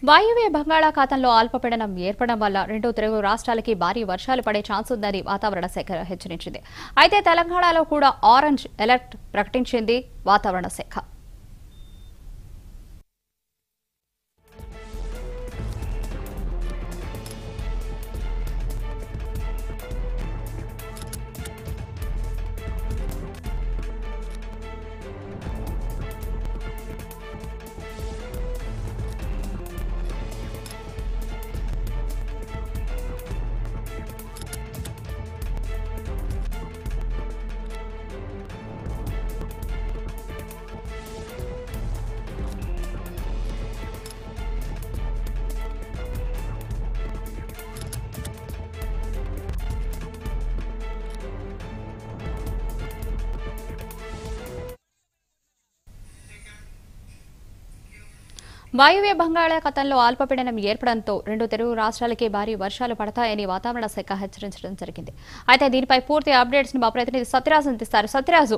వాయువ్య బంగాళాఖాతంలో అల్పపీడనం ఏర్పడడం వల్ల రెండు తెలుగు రాష్ట్రాలకి భారీ వర్షాలు పడే ఛాన్స్ ఉందని వాతావరణ శాఖ హెచ్చరించింది అయితే తెలంగాణలో కూడా ఆరెంజ్ అలర్ట్ ప్రకటించింది వాతావరణ శాఖ వాయువ్య బంగాళాఖాతంలో అల్పపీడనం ఏర్పడంతో రెండు తెలుగు రాష్ట్రాలకి భారీ వర్షాలు పడతాయని వాతావరణ శాఖ హెచ్చరించడం జరిగింది అయితే దీనిపై పూర్తి అప్డేట్స్ ని మా ప్రతినిధి సత్యరాజు అందిస్తారు సత్యరాజు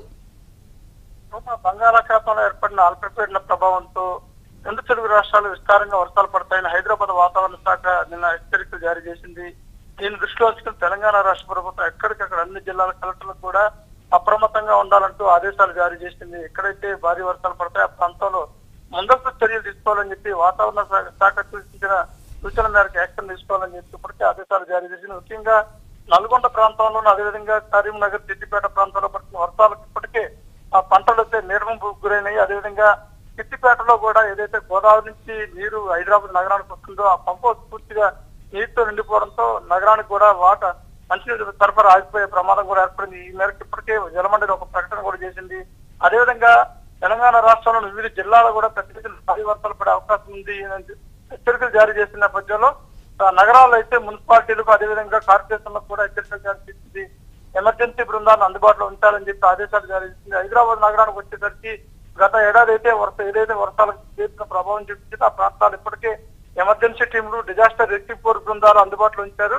రూప బంగాళాఖాతంలో ఏర్పడిన అల్పపీడన ప్రభావంతో రెండు తెలుగు రాష్ట్రాలు విస్తారంగా వర్షాలు పడతాయని హైదరాబాద్ వాతావరణ శాఖ నిన్న హెచ్చరికలు జారీ చేసింది దీన్ని దృష్టిలో ఉంచుకుని తెలంగాణ రాష్ట్ర ప్రభుత్వం ఎక్కడికక్కడ అన్ని జిల్లాల కలెక్టర్లకు కూడా అప్రమత్తంగా ఉండాలంటూ ఆదేశాలు జారీ చేసింది ఎక్కడైతే భారీ వర్షాలు పడతాయో ఆ ప్రాంతంలో ముందస్తు చర్యలు తీసుకోవాలని చెప్పి వాతావరణ శాఖ శాఖ సూచించిన సూచన మేరకు యాక్షన్ తీసుకోవాలని చెప్పి ఇప్పటికే ఆదేశాలు జారీ చేసింది ముఖ్యంగా నల్గొండ ప్రాంతంలోనూ అదేవిధంగా కరీంనగర్ సిద్దిపేట ప్రాంతంలో పడుతున్న వర్షాలకు ఇప్పటికే ఆ పంటలు అయితే నీరము గురైనాయి అదేవిధంగా సిద్దిపేటలో కూడా ఏదైతే గోదావరి నుంచి నీరు హైదరాబాద్ నగరానికి వస్తుందో ఆ పంపు హౌస్ పూర్తిగా నీటితో నిండిపోవడంతో నగరానికి కూడా వాటర్ మంచినీరు సరఫరా ఆగిపోయే ప్రమాదం కూడా ఏర్పడింది ఈ మేరకు ఇప్పటికే జలమండలి ఒక ప్రకటన కూడా చేసింది అదేవిధంగా తెలంగాణ రాష్ట్రంలోని వివిధ జిల్లాలో కూడా ప్రత్యేక భారీ వర్షాలు పడే అవకాశం ఉంది అని హెచ్చరికలు జారీ చేసిన నేపథ్యంలో ఆ నగరాల్లో అయితే మున్సిపాలిటీలకు అదేవిధంగా కార్పొరేషన్లకు కూడా హెచ్చరికలు జారీ చేసింది ఎమర్జెన్సీ బృందాలను అందుబాటులో ఉంచాలని చెప్పి ఆదేశాలు జారీ చేసింది హైదరాబాద్ నగరానికి వచ్చేసరికి గత ఏడాది అయితే వర్ష ఏదైతే వర్షాలకు చేసిన ప్రభావం చూపించిందో ఆ ప్రాంతాలు ఇప్పటికే ఎమర్జెన్సీ టీంలు డిజాస్టర్ రెస్క్యూ ఫోర్స్ బృందాలు అందుబాటులో ఉంచారు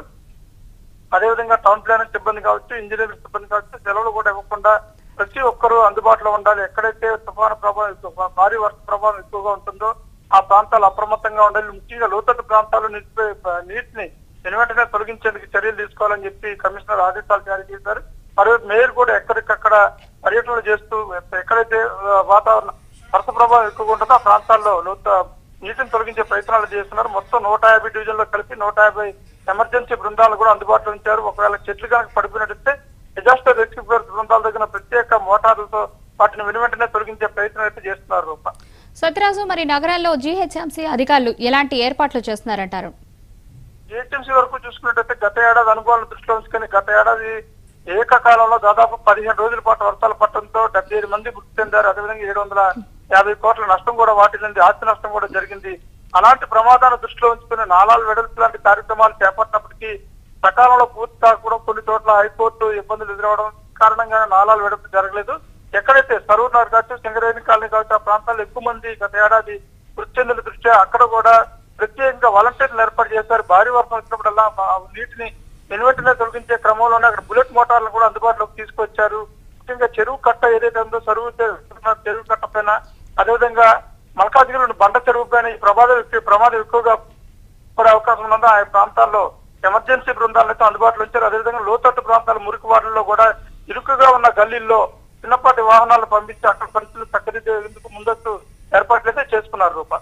అదేవిధంగా టౌన్ ప్లానింగ్ సిబ్బంది కావచ్చు ఇంజనీరింగ్ సిబ్బంది కావచ్చు సెలవులు కూడా ఇవ్వకుండా ప్రతి ఒక్కరూ అందుబాటులో ఉండాలి ఎక్కడైతే తుఫాను ప్రభావం ఎక్కువ- భారీ వర్ష ప్రభావం ఎక్కువగా ఉంటుందో ఆ ప్రాంతాలు అప్రమత్తంగా ఉండాలి ముఖ్యంగా లోతట్టు ప్రాంతాల్లో నిలిచిపోయే నీటిని వెంటనే తొలగించేందుకు చర్యలు తీసుకోవాలని చెప్పి కమిషనర్ ఆదేశాలు జారీ చేశారు మరియు మేయర్ కూడా ఎక్కడికక్కడ పర్యటనలు చేస్తూ ఎక్కడైతే ఆ, వాతావరణ వర్ష ప్రభావం ఎక్కువగా ఉంటుందో ఆ ప్రాంతాల్లో లోత నీటిని తొలగించే ప్రయత్నాలు చేస్తున్నారు మొత్తం నూట యాభై డివిజన్లో కలిపి నూట యాభై ఎమర్జెన్సీ బృందాలు కూడా అందుబాటులో ఉంచారు ఒకవేళ చెట్లు కనుక పడిపోయినట్టయితే డిజాస్టర్ రెస్క్యూ ఫోర్స్ బృందాల దగ్గర ప్రత్యేక మోటార్లతో వాటిని వెను వెంటనే తొలగించే ప్రయత్నం అయితే చేస్తున్నారు రూప సత్యరాజు మరి నగరాల్లో జీహెచ్ఎంసీ అధికారులు ఎలాంటి ఏర్పాట్లు చేస్తున్నారంటారు జిహెచ్ఎంసీ వరకు చూసుకున్నట్టయితే గత ఏడాది అనుభవాలను దృష్టిలో ఉంచుకొని గత ఏడాది ఏకకాలంలో దాదాపు పదిహేను రోజుల పాటు వర్షాలు పట్టడంతో డెబ్బై ఐదు మంది మృతి చెందారు అదేవిధంగా ఏడు వందల యాభై కోట్ల నష్టం కూడా వాటిల్లింది ఆస్తి నష్టం కూడా జరిగింది అలాంటి ప్రమాదాలను దృష్టిలో ఉంచుకుని నాలాలు వెడల్పు లాంటి కార్యక్రమాలు చేపట్టినప్పటికీ సకాలంలో పూర్తి కాకపోవడం కొన్ని చోట్ల హైకోర్టు ఇబ్బందులు ఎదురవడం కారణంగా నాలాలు వెడల్పు జరగలేదు ఎక్కడైతే సరూర్ నగర్ కావచ్చు సింగరేణి కాలనీ కావచ్చు ఆ ప్రాంతాల్లో ఎక్కువ మంది గత ఏడాది మృతి చెందిన దృష్ట్యా అక్కడ కూడా ప్రత్యేకంగా వాలంటీర్లు ఏర్పాటు చేశారు భారీ వర్షం వచ్చినప్పుడల్లా ఆ నీటిని వెనువెంటనే తొలగించే క్రమంలోనే అక్కడ బుల్లెట్ మోటార్లు కూడా అందుబాటులోకి తీసుకొచ్చారు ముఖ్యంగా చెరువు కట్ట ఏదైతే ఉందో చెరువు చెరువు కట్ట పైన అదేవిధంగా మల్కాజిగిరి బండ చెరువు పైన ఈ ప్రమాదం ఎక్కువ ప్రమాదం ఎక్కువగా పడే అవకాశం ఉన్నదో ఆ ప్రాంతాల్లో ఎమర్జెన్సీ బృందాలను అయితే అందుబాటులో ఉంచారు అదేవిధంగా లోతట్టు ప్రాంతాల మురికి వాడల్లో కూడా ఇరుకుగా ఉన్న గల్లీల్లో చిన్నపాటి వాహనాలను పంపించి అక్కడ పరిస్థితులు చక్కదిద్దేందుకు ముందస్తు ఏర్పాట్లు అయితే చేసుకున్నారు రూప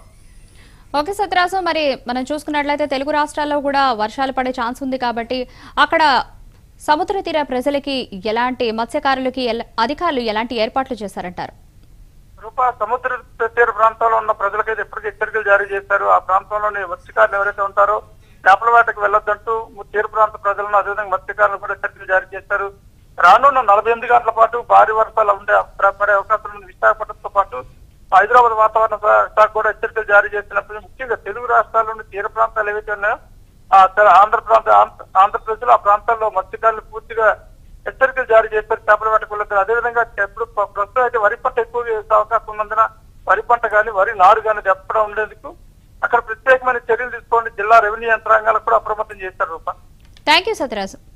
ఓకే సత్యరాజు మరి మనం చూసుకున్నట్లయితే తెలుగు రాష్ట్రాల్లో కూడా వర్షాలు పడే ఛాన్స్ ఉంది కాబట్టి అక్కడ సముద్ర తీర ప్రజలకి ఎలాంటి మత్స్యకారులకి ఎల- అధికారులు ఎలాంటి ఏర్పాట్లు చేశారంటారు రూప సముద్ర తీర ప్రాంతంలో ఉన్న ప్రజలకైతే ఇప్పటికే హెచ్చరికలు జారీ చేశారు ఆ ప్రాంతంలోని మత్స్యకారులు ఎవరైతే ఉంటారో చేపల వేటకు వెళ్ళొద్దంటూ తీర ప్రాంత ప్రజలను అదేవిధంగా మత్స్యకారులు కూడా హెచ్చరికలు జారీ చేశారు రానున్న నలభై ఎనిమిది గంటల పాటు భారీ వర్షాలు ఉండే పడే అవకాశం ఉంది విశాఖపట్నంతో పాటు హైదరాబాద్ వాతావరణ శా- శాఖ కూడా హెచ్చరికలు జారీ చేసినప్పుడు ముఖ్యంగా తెలుగు రాష్ట్రాల్లోని తీర ప్రాంతాలు ఏవైతే ఉన్నాయో ఆ తెల- ఆంధ్ర ప్రాంత ఆంధ్ర- ఆంధ్రప్రదేశ్ లో ఆ ప్రాంతాల్లో మత్స్యకారులు పూర్తిగా హెచ్చరికలు జారీ చేశారు చేపల వేటకు వెళ్ళొద్దు అదేవిధంగా ఎప్పుడు ప్ర- ప్రస్తుతం అయితే వరి పంట ఎక్కువ వేసే అవకాశం ఉన్నందున వరి పంట కానీ వరి నారు కానీ చెప్పడం ఉండేందుకు అక్కడ ప్రత్యేకమైన చర్యలు తీసుకోండి జిల్లా రెవెన్యూ యంత్రాంగాలకు కూడా అప్రమత్తం చేశారు రూపా థ్యాంక్ యూ సత్యరాజు